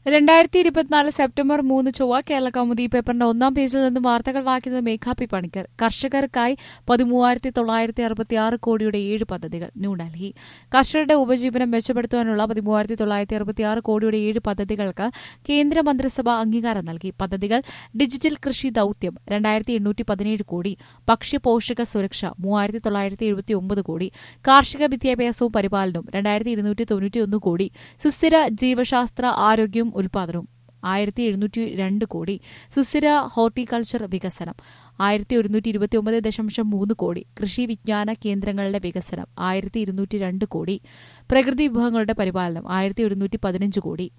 രണ്ടായിരത്തി ഇരുപത്തിനാല് സെപ്റ്റംബർ മൂന്ന് ചൊവ്വ കേരള കൗമുദി പേപ്പറിന്റെ ഒന്നാം പേജിൽ നിന്നും വാർത്തകൾ വായിക്കുന്നത് മേഘാപി പണിക്കർ കർഷകർക്കായി പതിമൂവായിരത്തി തൊള്ളായിരത്തി അറുപത്തിയാറ് കോടിയുടെ ഏഴ് പദ്ധതികൾ ന്യൂഡൽഹി കർഷകരുടെ ഉപജീവനം മെച്ചപ്പെടുത്തുവാനുള്ള പതിമൂവായിരത്തി തൊള്ളായിരത്തി അറുപത്തിയാറ് കോടിയുടെ ഏഴ് പദ്ധതികൾക്ക് കേന്ദ്ര മന്ത്രിസഭ അംഗീകാരം നൽകി പദ്ധതികൾ ഡിജിറ്റൽ കൃഷി ദൌത്യം രണ്ടായിരത്തി എണ്ണൂറ്റി പതിനേഴ് കോടി ഭക്ഷ്യപോഷക സുരക്ഷ മൂവായിരത്തി തൊള്ളായിരത്തി എഴുപത്തി ഒമ്പത് കോടി കാർഷിക വിദ്യാഭ്യാസവും പരിപാലനവും രണ്ടായിരത്തി ഇരുന്നൂറ്റി തൊണ്ണൂറ്റിയൊന്ന് കോടി സുസ്ഥിര ജീവശാസ്ത്ര ആരോഗ്യവും ഉൽപാദനവും ആയിരത്തി എഴുന്നൂറ്റി രണ്ട് കോടി സുസ്ഥിര ഹോർട്ടിക്കൾച്ചർ വികസനം ആയിരത്തി ഒരുന്നൂറ്റി ഇരുപത്തി ഒമ്പത് ദശാംശം മൂന്ന് കോടി കൃഷി വിജ്ഞാന കേന്ദ്രങ്ങളുടെ വികസനം ആയിരത്തി ഇരുന്നൂറ്റി രണ്ട് കോടി പ്രകൃതി വിഭവങ്ങളുടെ പരിപാലനം ആയിരത്തി ഒരുന്നൂറ്റി പതിനഞ്ച് കോടി